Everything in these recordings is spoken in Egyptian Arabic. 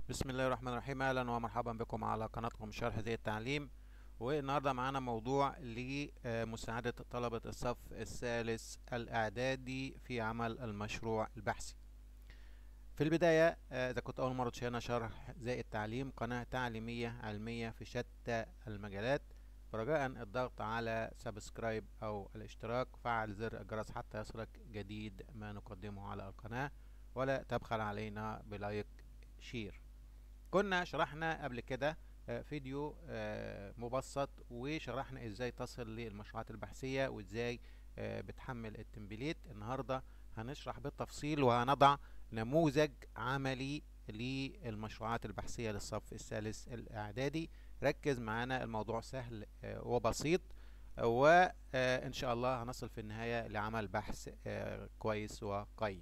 بسم الله الرحمن الرحيم اهلا ومرحبا بكم على قناتكم شرح زي التعليم والنهارده معانا موضوع لمساعدة طلبة الصف الثالث الاعدادي في عمل المشروع البحثي في البداية آه، اذا كنت اول مرة تشاهدنا شرح زي التعليم قناة تعليمية علمية في شتى المجالات رجاء الضغط على سبسكرايب او الاشتراك وفعل زر الجرس حتى يصلك جديد ما نقدمه على القناة ولا تبخل علينا بلايك شير كنا شرحنا قبل كده آه، فيديو آه، مبسط وشرحنا ازاي تصل للمشروعات البحثية وازاي آه، بتحمل التمبليت النهاردة هنشرح بالتفصيل وهنضع نموذج عملي للمشروعات البحثية للصف الثالث الإعدادي ركز معانا الموضوع سهل آه، وبسيط وإن شاء الله هنصل في النهاية لعمل بحث آه، كويس وقيم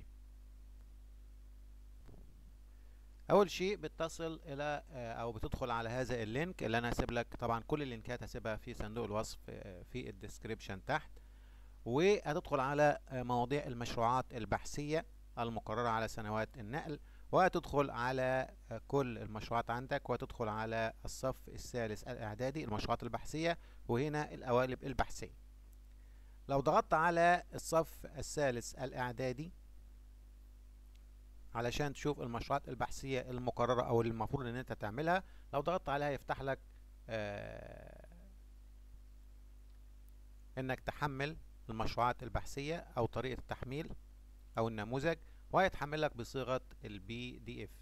اول شيء بتصل الى آه، او بتدخل على هذا اللينك اللي انا هسيب لك طبعا كل اللينكات هسيبها في صندوق الوصف آه، في الديسكريبشن تحت وهتدخل على آه، مواضيع المشروعات البحثية المقررة على سنوات النقل وهتدخل على آه، كل المشروعات عندك وهتدخل على الصف الثالث الإعدادي المشروعات البحثية وهنا القوالب البحثية لو ضغطت على الصف الثالث الإعدادي علشان تشوف المشروعات البحثية المقررة أو اللي المفروض إن أنت تعملها لو ضغطت عليها يفتح لك آه إنك تحمل المشروعات البحثية أو طريقة التحميل أو النموذج وهيتحمل لك بصيغة البي دي اف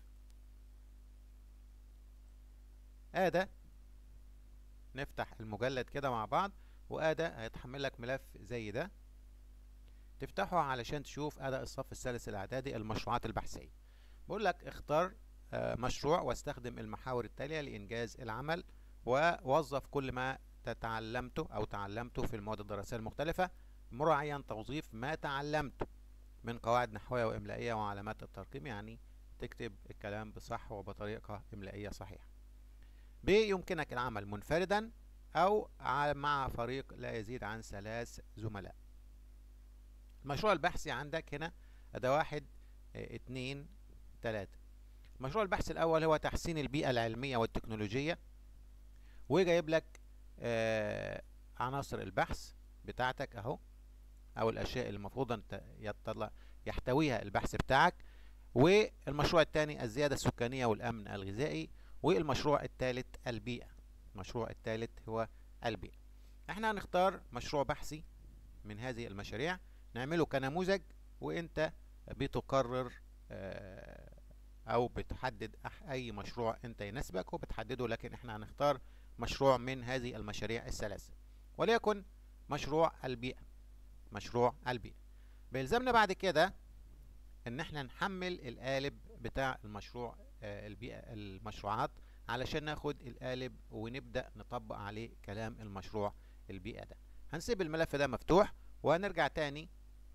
آدى نفتح المجلد كده مع بعض وآدى هيتحمل لك ملف زي ده تفتحه علشان تشوف أداء الصف الثالث الإعدادي المشروعات البحثية بقول لك اختار آه، مشروع واستخدم المحاور التالية لإنجاز العمل ووظف كل ما تتعلمته أو تعلمته في المواد الدراسية المختلفة مراعيا توظيف ما تعلمته من قواعد نحوية وإملائية وعلامات الترقيم يعني تكتب الكلام بصح وبطريقة إملائية صحيحة ب يمكنك العمل منفردا أو ع- مع فريق لا يزيد عن ثلاث زملاء المشروع البحثي عندك هنا ده واحد اه، اتنين تلاتة المشروع البحثي الأول هو تحسين البيئة العلمية والتكنولوجية وجايب لك آه، عناصر البحث بتاعتك أهو أو الأشياء اللي المفروض أن ت- يطلع يحتويها البحث بتاعك والمشروع الثاني الزيادة السكانية والأمن الغذائي والمشروع الثالث البيئة المشروع الثالث هو البيئة احنا هنختار مشروع بحثي من هذه المشاريع نعمله كنموذج وانت بتقرر آه، او بتحدد أح- اي مشروع انت يناسبك وبتحدده لكن احنا هنختار مشروع من هذه المشاريع الثلاثة وليكن مشروع البيئة مشروع البيئة بيلزمنا بعد كده ان احنا نحمل القالب بتاع المشروع آه، البيئة المشروعات علشان ناخد القالب ونبدأ نطبق عليه كلام المشروع البيئة ده هنسيب الملف ده مفتوح وهنرجع تاني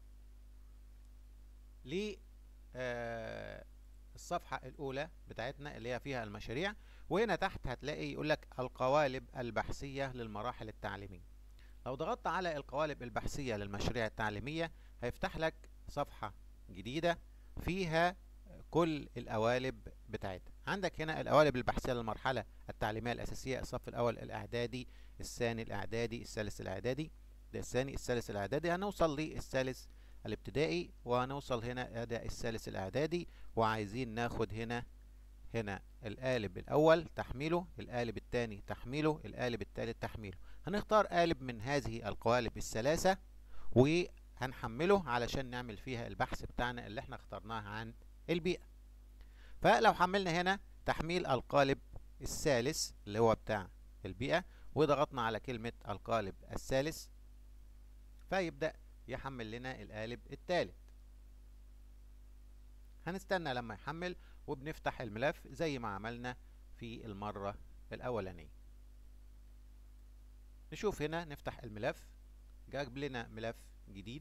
ل آه، الصفحة الأولى بتاعتنا اللي هي فيها المشاريع وهنا تحت هتلاقي يقول لك القوالب البحثية للمراحل التعليمية لو ضغطت على القوالب البحثية للمشاريع التعليمية هيفتح لك صفحة جديدة فيها كل القوالب بتاعتها عندك هنا القوالب البحثية للمرحلة التعليمية الأساسية الصف الأول الإعدادي الثاني الإعدادي الثالث الإعدادي ده الثاني الثالث الإعدادي هنوصل للثالث الابتدائي وهنوصل هنا ده الثالث الإعدادي وعايزين ناخد هنا هنا القالب الأول تحميله القالب الثاني تحميله القالب الثالث تحميله هنختار قالب من هذه القوالب الثلاثة وهنحمله علشان نعمل فيها البحث بتاعنا اللي احنا اخترناه عن البيئة فلو حملنا هنا تحميل القالب الثالث اللي هو بتاع البيئة وضغطنا على كلمة القالب الثالث فيبدأ يحمل لنا القالب الثالث هنستنى لما يحمل وبنفتح الملف زي ما عملنا في المرة الأولانية نشوف هنا نفتح الملف جاب لنا ملف جديد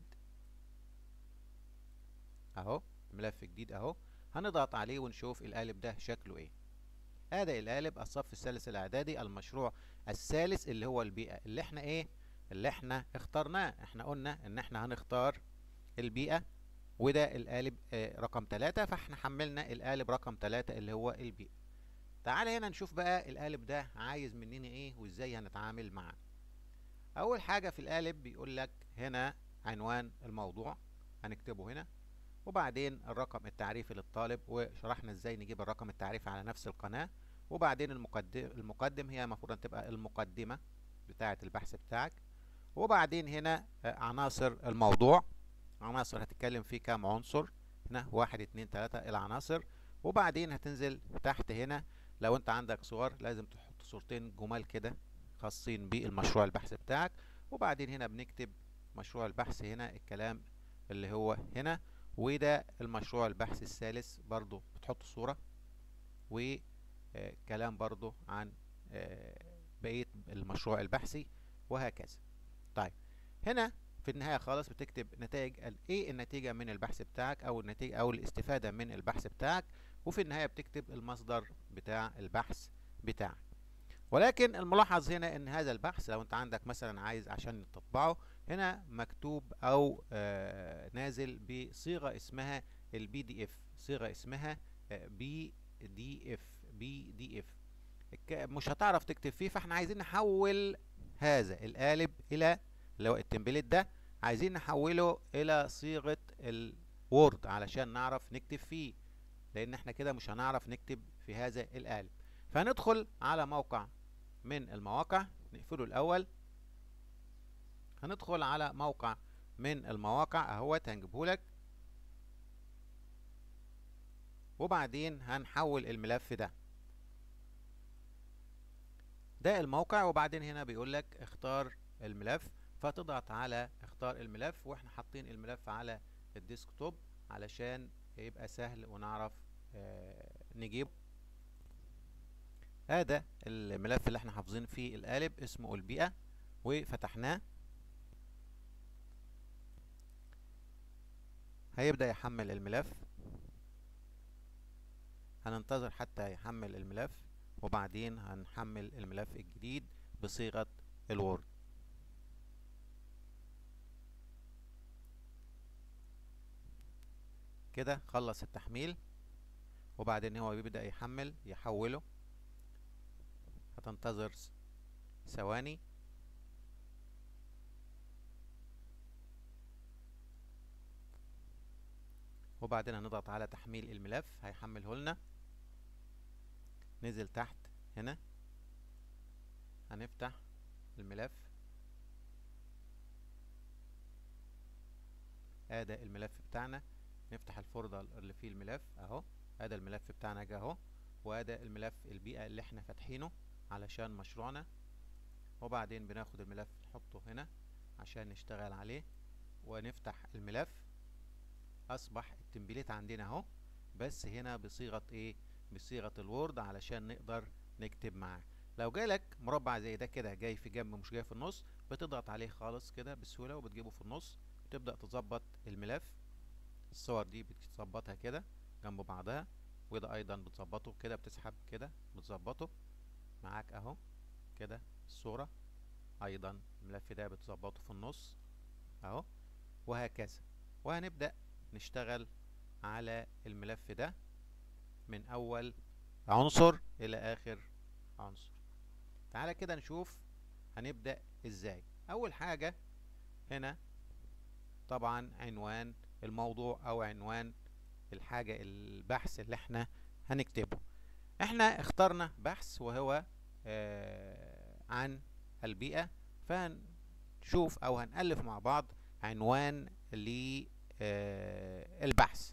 اهو ملف جديد اهو هنضغط عليه ونشوف القالب ده شكله ايه هذا القالب الصف الثالث الاعدادي المشروع الثالث اللي هو البيئة اللي احنا ايه اللي احنا اخترناه احنا قلنا ان احنا هنختار البيئة وده القالب آه، رقم 3 فاحنا حملنا القالب رقم 3 اللي هو البيئة تعال هنا نشوف بقى القالب ده عايز مننا ايه وازاي هنتعامل معاه اول حاجة في القالب بيقول لك هنا عنوان الموضوع هنكتبه هنا وبعدين الرقم التعريفي للطالب وشرحنا ازاي نجيب الرقم التعريفي على نفس القناة وبعدين المقدم, المقدم هي المفروض ان تبقى المقدمة بتاعة البحث بتاعك وبعدين هنا عناصر الموضوع عناصر هتتكلم فيه كام عنصر هنا واحد اتنين تلاتة العناصر وبعدين هتنزل تحت هنا لو انت عندك صور لازم تحط صورتين جمال كده خاصين بالمشروع البحث بتاعك وبعدين هنا بنكتب مشروع البحث هنا الكلام اللي هو هنا وده المشروع البحث الثالث برضو بتحط صورة وكلام برضو عن بقية المشروع البحثي وهكذا طيب هنا في النهاية خالص بتكتب نتائج ايه النتيجة من البحث بتاعك او النتيجة او الاستفادة من البحث بتاعك وفي النهاية بتكتب المصدر بتاع البحث بتاعك ولكن الملاحظ هنا ان هذا البحث لو انت عندك مثلا عايز عشان تطبعه هنا مكتوب او آه نازل بصيغة اسمها البي دي اف صيغة اسمها بي دي اف بي دي اف مش هتعرف تكتب فيه فاحنا عايزين نحول هذا القالب الى اللي هو التمبليت ده عايزين نحوله الى صيغة الوورد علشان نعرف نكتب فيه لان احنا كده مش هنعرف نكتب في هذا القالب فندخل على موقع من المواقع نقفله الاول هندخل على موقع من المواقع اهوت هنجيبهولك وبعدين هنحول الملف ده ده الموقع وبعدين هنا بيقول لك اختار الملف فتضغط على اختار الملف واحنا حاطين الملف على الديسكتوب علشان يبقى سهل ونعرف اه نجيبه هذا الملف اللي احنا حافظين فيه القالب اسمه البيئة وفتحناه هيبدأ يحمل الملف هننتظر حتى يحمل الملف وبعدين هنحمل الملف الجديد بصيغة الوورد كده خلص التحميل وبعدين هو بيبدأ يحمل يحوله هتنتظر ثواني وبعدين هنضغط على تحميل الملف هيحمله لنا نزل تحت هنا هنفتح الملف ادي الملف بتاعنا نفتح الفولدر اللي فيه الملف اهو ادي الملف بتاعنا جه اهو وادي الملف البيئة اللي احنا فاتحينه علشان مشروعنا وبعدين بناخد الملف نحطه هنا عشان نشتغل عليه ونفتح الملف اصبح التمبليت عندنا اهو بس هنا بصيغة ايه بصيغة الوورد علشان نقدر نكتب معاه لو جالك مربع زي ده كده جاي في جنب مش جاي في النص بتضغط عليه خالص كده بسهولة وبتجيبه في النص وتبدأ تظبط الملف الصور دي بتظبطها كده جنب بعضها وده ايضا بتظبطه كده بتسحب كده بتظبطه معاك اهو كده الصورة ايضا الملف ده بتظبطه في النص اهو وهكذا وهنبدأ نشتغل على الملف ده من اول عنصر الى اخر عنصر تعالى كده نشوف هنبدأ ازاي اول حاجة هنا طبعا عنوان الموضوع او عنوان الحاجة البحث اللي احنا هنكتبه احنا اخترنا بحث وهو آه عن البيئة فهنشوف او هنألف مع بعض عنوان للبحث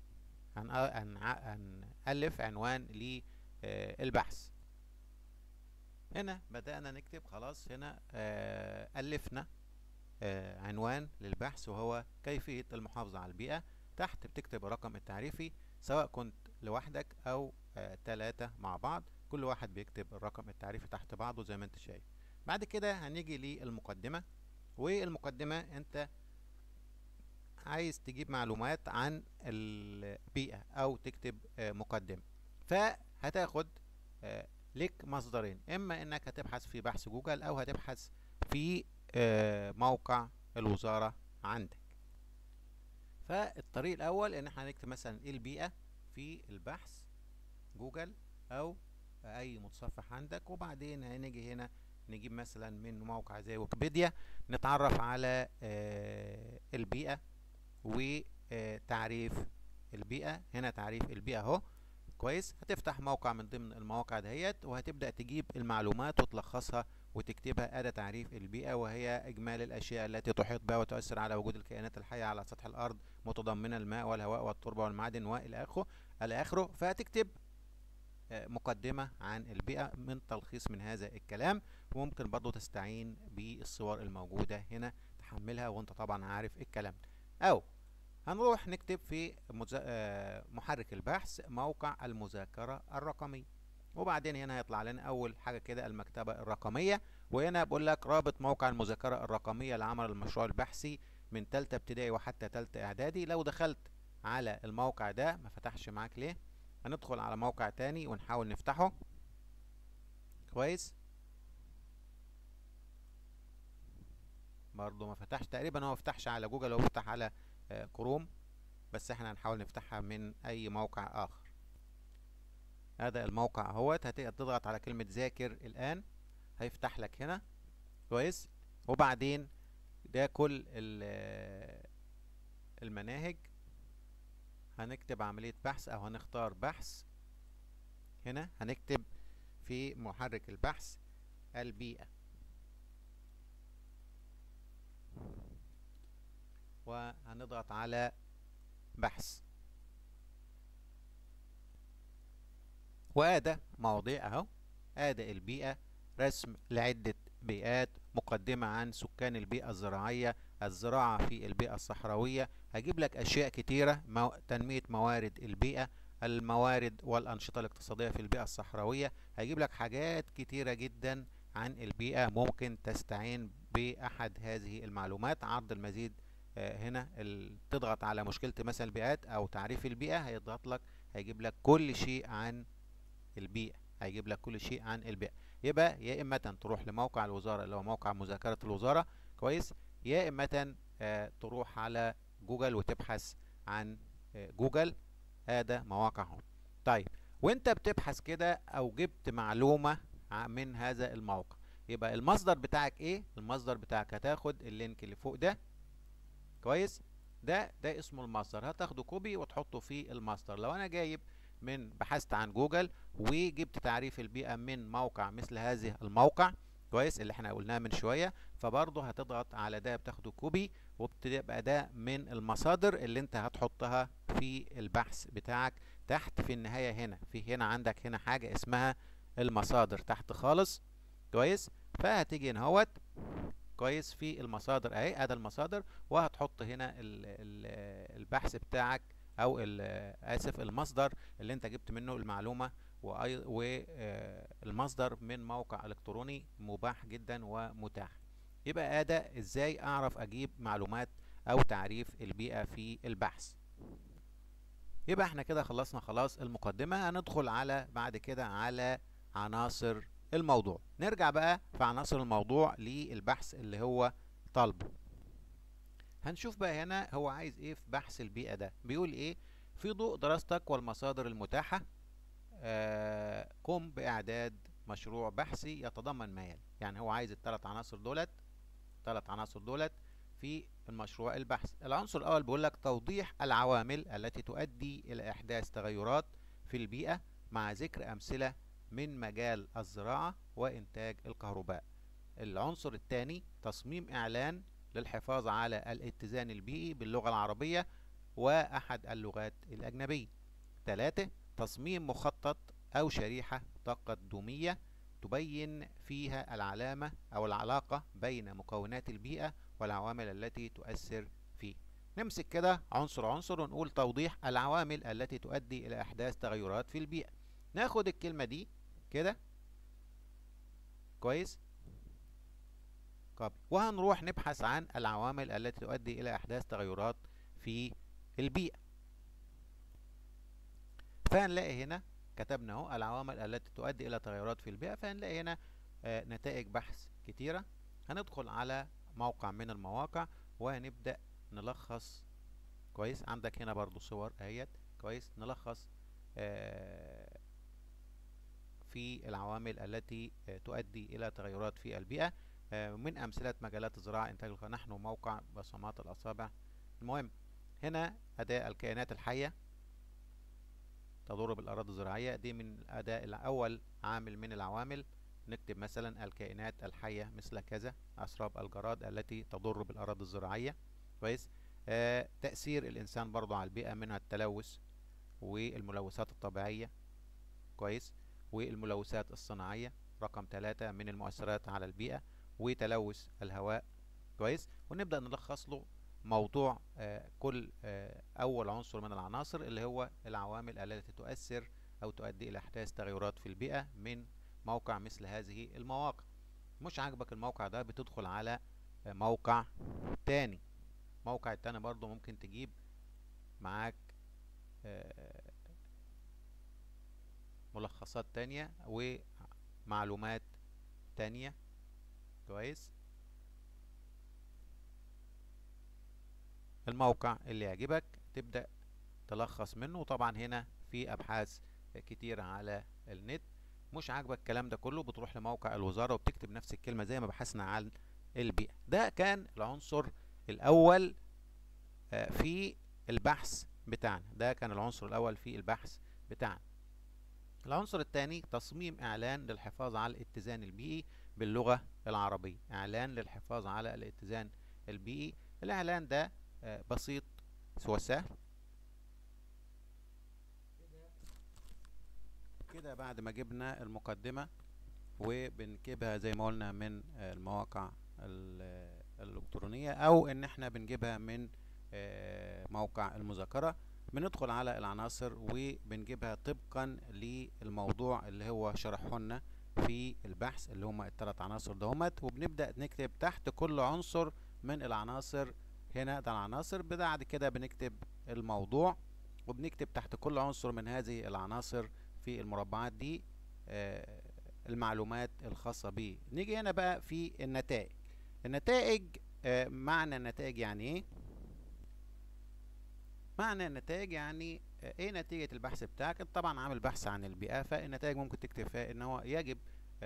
هنألف عنوان للبحث هنا بدأنا نكتب خلاص هنا آه ألفنا آه عنوان للبحث وهو كيفية المحافظة على البيئة تحت بتكتب الرقم التعريفي سواء كنت لوحدك او ثلاثة مع بعض كل واحد بيكتب الرقم التعريفي تحت بعضه زي ما انت شايف بعد كده هنيجي للمقدمة والمقدمة انت عايز تجيب معلومات عن البيئة او تكتب مقدمة فهتاخد لك مصدرين اما انك هتبحث في بحث جوجل او هتبحث في موقع الوزارة عندك فالطريق الاول ان احنا هنكتب مثلا ايه البيئة في البحث جوجل او اي متصفح عندك وبعدين هنيجي هنا نجيب مثلا من موقع زي ويكيبيديا نتعرف على آه البيئة وتعريف البيئة هنا تعريف البيئة اهو كويس هتفتح موقع من ضمن المواقع دهيت وهتبدأ تجيب المعلومات وتلخصها وتكتبها أداة تعريف البيئة وهي إجمال الأشياء التي تحيط بها وتؤثر على وجود الكائنات الحية على سطح الأرض متضمنة الماء والهواء والتربة والمعادن وإلى آخره إلى آخره فهتكتب مقدمة عن البيئة من تلخيص من هذا الكلام وممكن برضو تستعين بالصور الموجودة هنا تحملها وانت طبعا عارف الكلام أو هنروح نكتب في محرك البحث موقع المذاكرة الرقمية وبعدين هنا هيطلع لنا اول حاجه كده المكتبه الرقميه وهنا بقول لك رابط موقع المذاكره الرقميه لعمل المشروع البحثي من ثالثه ابتدائي وحتى ثالثه اعدادي لو دخلت على الموقع ده ما فتحش معاك ليه هندخل على موقع تاني ونحاول نفتحه كويس برضه ما فتحش تقريبا هو ما فتحش على جوجل هو فتح على كروم بس احنا هنحاول نفتحها من اي موقع اخر هذا الموقع اهوت هتضغط على كلمة ذاكر الآن هيفتح لك هنا كويس وبعدين ده كل المناهج هنكتب عملية بحث أو هنختار بحث هنا هنكتب في محرك البحث البيئة وهنضغط على بحث وادى مواضيع اهو ادى البيئة رسم لعدة بيئات مقدمة عن سكان البيئة الزراعية الزراعة في البيئة الصحراوية هجيب لك اشياء كتيرة مو... تنمية موارد البيئة الموارد والانشطة الاقتصادية في البيئة الصحراوية هجيب لك حاجات كتيرة جدا عن البيئة ممكن تستعين باحد هذه المعلومات عرض المزيد هنا تضغط على مشكلة مثلا البيئات او تعريف البيئة هيضغط لك هيجيب لك كل شيء عن البيئة هيجيب لك كل شيء عن البيئة يبقى يا إما تروح لموقع الوزارة اللي هو موقع مذاكرة الوزارة كويس يا إما آه تروح على جوجل وتبحث عن آه جوجل هذا مواقعهم طيب وانت بتبحث كده او جبت معلومة من هذا الموقع يبقى المصدر بتاعك ايه المصدر بتاعك هتاخد اللينك اللي فوق ده كويس ده ده اسمه المصدر هتاخده كوبي وتحطه في المصدر لو انا جايب من بحثت عن جوجل وجبت تعريف البيئة من موقع مثل هذه الموقع كويس اللي احنا قلناه من شوية فبرضه هتضغط على ده بتاخده كوبي وبتبقى ده من المصادر اللي انت هتحطها في البحث بتاعك تحت في النهاية هنا في هنا عندك هنا حاجة اسمها المصادر تحت خالص كويس فهتيجي هنا اهوت كويس في المصادر اهي ادي المصادر وهتحط هنا ال ال البحث بتاعك او اسف المصدر اللي انت جبت منه المعلومه والمصدر من موقع الكتروني مباح جدا ومتاح يبقى ادى ازاي اعرف اجيب معلومات او تعريف البيئه في البحث يبقى احنا كده خلصنا خلاص المقدمه هندخل على بعد كده على عناصر الموضوع نرجع بقى في عناصر الموضوع للبحث اللي هو طالبه هنشوف بقى هنا هو عايز ايه في بحث البيئة ده بيقول ايه في ضوء دراستك والمصادر المتاحة آه قم بإعداد مشروع بحثي يتضمن ما يلي يعني هو عايز الثلاث عناصر دولت ثلاث عناصر دولت في المشروع البحث العنصر الأول بيقول لك توضيح العوامل التي تؤدي إلى إحداث تغيرات في البيئة مع ذكر أمثلة من مجال الزراعة وإنتاج الكهرباء العنصر الثاني تصميم إعلان للحفاظ على الاتزان البيئي باللغة العربية وأحد اللغات الأجنبية ثلاثة تصميم مخطط أو شريحة تقدمية تبين فيها العلامة أو العلاقة بين مكونات البيئة والعوامل التي تؤثر فيه نمسك كده عنصر عنصر ونقول توضيح العوامل التي تؤدي إلى إحداث تغيرات في البيئة ناخد الكلمة دي كده كويس كوبي وهنروح نبحث عن العوامل التي تؤدي إلى إحداث تغيرات في البيئة فهنلاقي هنا كتبنا اهو العوامل التي تؤدي إلى تغيرات في البيئة فهنلاقي هنا آه نتائج بحث كتيرة هندخل على موقع من المواقع وهنبدأ نلخص كويس عندك هنا برضو صور اهيت كويس نلخص آه في العوامل التي تؤدي إلى تغيرات في البيئة من أمثلة مجالات الزراعة إنتاج الخضار نحن موقع بصمات الأصابع المهم هنا أداء الكائنات الحية تضر بالأراضي الزراعية دي من الأداء الأول عامل من العوامل نكتب مثلا الكائنات الحية مثل كذا أسراب الجراد التي تضر بالأراضي الزراعية كويس آه تأثير الإنسان برضو على البيئة منها التلوث والملوثات الطبيعية كويس والملوثات الصناعية رقم ثلاثة من المؤثرات على البيئة وتلوث الهواء كويس ونبدأ نلخص له موضوع آه كل آه أول عنصر من العناصر اللي هو العوامل التي تؤثر أو تؤدي إلى إحداث تغيرات في البيئة من موقع مثل هذه المواقع مش عاجبك الموقع ده بتدخل على آه موقع تاني موقع التاني برضو ممكن تجيب معاك ملخصات تانية ومعلومات تانية كويس الموقع اللي يعجبك تبدأ تلخص منه وطبعا هنا في أبحاث كتيرة على النت مش عاجبك الكلام ده كله بتروح لموقع الوزارة وبتكتب نفس الكلمة زي ما بحثنا عن البيئة ده كان العنصر الأول في البحث بتاعنا ده كان العنصر الأول في البحث بتاعنا العنصر الثاني تصميم إعلان للحفاظ على الاتزان البيئي باللغة العربية إعلان للحفاظ على الاتزان البيئي الإعلان ده بسيط وسهل كده بعد ما جبنا المقدمة وبنجيبها زي ما قلنا من المواقع الإلكترونية أو إن إحنا بنجيبها من موقع المذاكرة بندخل على العناصر وبنجيبها طبقا للموضوع اللي هو شرحه لنا في البحث اللي هما الثلاث عناصر دهمت وبنبدأ نكتب تحت كل عنصر من العناصر هنا ده العناصر بعد كده بنكتب الموضوع وبنكتب تحت كل عنصر من هذه العناصر في المربعات دي آه المعلومات الخاصة بيه نيجي هنا بقى في النتائج النتائج آه معنى النتائج يعني ايه معنى النتائج يعني آه ايه نتيجة البحث بتاعك انت طبعا عامل بحث عن البيئة فالنتائج ممكن تكتب فيها ان هو يجب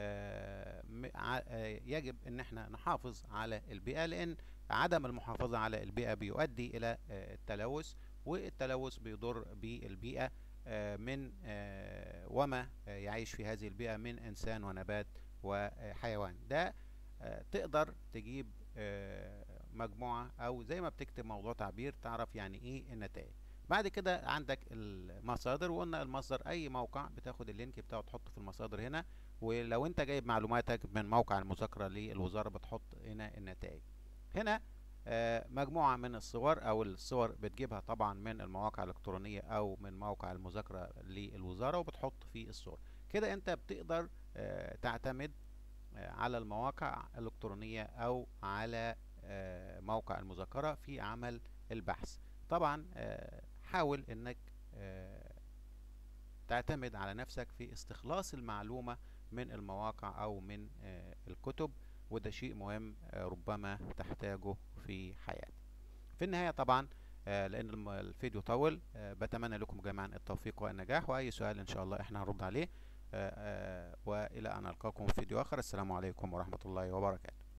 يجب ان احنا نحافظ على البيئة لان عدم المحافظة على البيئة بيؤدي الى التلوث والتلوث بيضر بالبيئة من وما يعيش في هذه البيئة من إنسان ونبات وحيوان ده تقدر تجيب مجموعة أو زي ما بتكتب موضوع تعبير تعرف يعني إيه النتائج بعد كده عندك المصادر وقلنا المصدر أي موقع بتاخد اللينك بتاعه تحطه في المصادر هنا ولو أنت جايب معلوماتك من موقع المذاكرة للوزارة بتحط هنا النتائج هنا مجموعة من الصور أو الصور بتجيبها طبعا من المواقع الإلكترونية أو من موقع المذاكرة للوزارة وبتحط فيه الصور كده أنت بتقدر تعتمد على المواقع الإلكترونية أو على موقع المذاكرة في عمل البحث طبعا حاول أنك تعتمد على نفسك في استخلاص المعلومة من المواقع أو من الكتب وده شيء مهم ربما تحتاجه في حياتك في النهاية طبعا لأن الفيديو طول بتمنى لكم جميعا التوفيق والنجاح وأي سؤال إن شاء الله إحنا هنرد عليه وإلى أن ألقاكم في فيديو آخر السلام عليكم ورحمة الله وبركاته